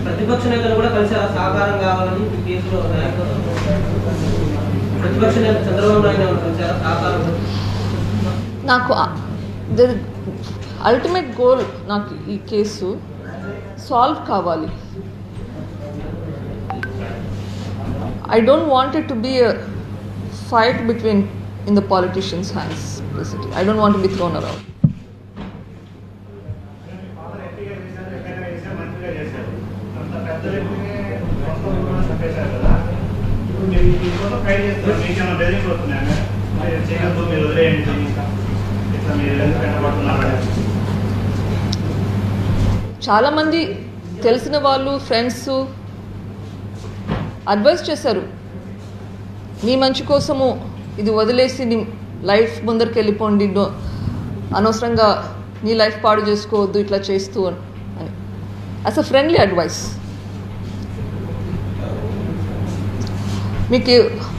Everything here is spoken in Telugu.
ప్రతిపక్ష నేతలు కూడా కలిసారా సహకారం కావాలని ఈ కేసులో నాయకులు ప్రతిపక్ష నేత చంద్రబాబు నాయుడు ఏమైనా కలిసారా సహకారం నాకు ద అల్టిమేట్ గోల్ నాకు ఈ కేసు సాల్వ్ కావాలి I don't want it to be a fight between in the politicians hands basically I don't want be thrown around father ఎంపీగా చేశారు ఎమ్మెల్యేగా చేశారు మంత్రిగా చేశారు అంత పెద్ద వ్యక్తిని మొత్తం కూడా చంపేశారు కదా ఇప్పుడు మీరు దీనికోసం ఫైట్ చేస్తున్నారు మీకు ఏమైనా బెదిరింపు వస్తున్నాయా మీరు చేయొద్దు మీరు వదిలేయండి ఇంకా ఇట్లా మీరు ఎందుకు వెంటబడుతున్నారు చాలామంది తెలిసిన వాళ్ళు ఫ్రెండ్స్ అడ్వైస్ చేశారు నీ మంచి కోసము ఇది వదిలేసి నీ లైఫ్ ముందరికి వెళ్ళిపోండి డో- అనవసరంగా నీ లైఫ్ పాడు చేసుకోవద్దు ఇట్లా చేస్తూ అని అని యాజ్ అ ఫ్రెండ్లీ అడ్వైస్ మీకు